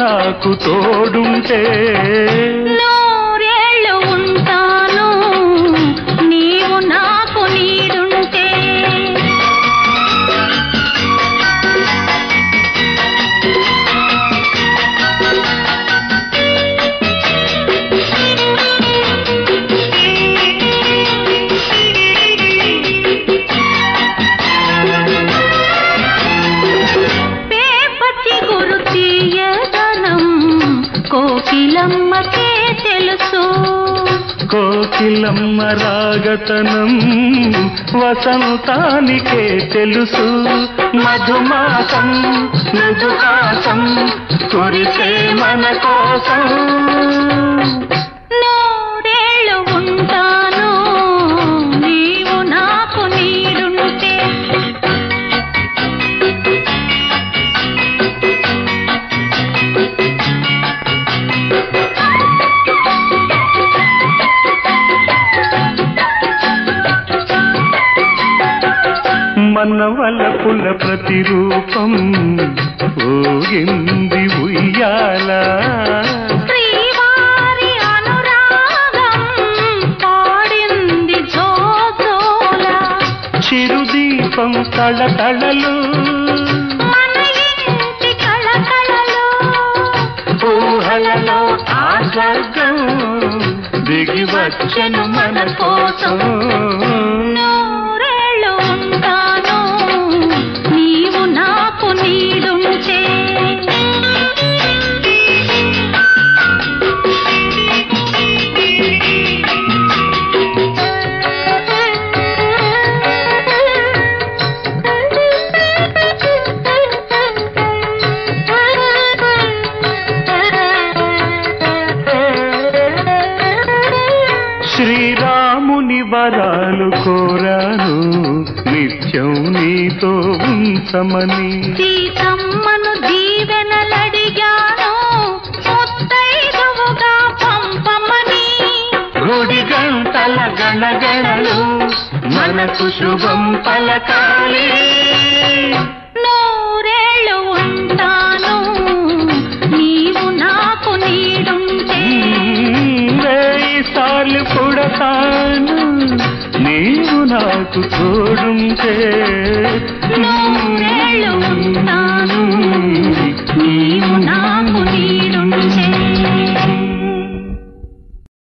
నాకు తోడుంటే నూరేళ్ళు ఉంటాను నీవు నాకు నీడుంటే పేపచి గురు తీయదనం కోకిలమ్మకే తెలుసు కోకిలమ్మ రాగతనం వసంతానికే తెలుసు మధుమాసం మృదుహాసం కురిసే మన కోసం నూరేళ్ళు ఉంటాను నీవు నాకు నీడుంటే మన వలపుల ప్రతిరూపం ఊగింది ఉయ్యాల శ్రీవారి అనురాగం పాడింది జోజోల చిరుదీపం తళతళలు మన ఇంటి కళకళలో ఊహలలో ఆ స్వర్గం దిగి వచ్చను మన కోసం నూరేళ్ళు ఉంటాను నీవు నాకు నీడుంటే శ్రీరాముని వరాలు కోరాను నిత్యం నీతో ఉంచమని సీతమ్మను దీవెనలడిగాను ముత్తైదువుగా పంపమని గుడి గంటల గణగణలు మనకు శుభం పలకాలి నూరేళ్ళు ఉంటాను నీవు నాకు నీడుంటే వేయి సార్లు పుడతాను నీవు నాకు తోడుంటే నూరేళ్ళు ఉంటాను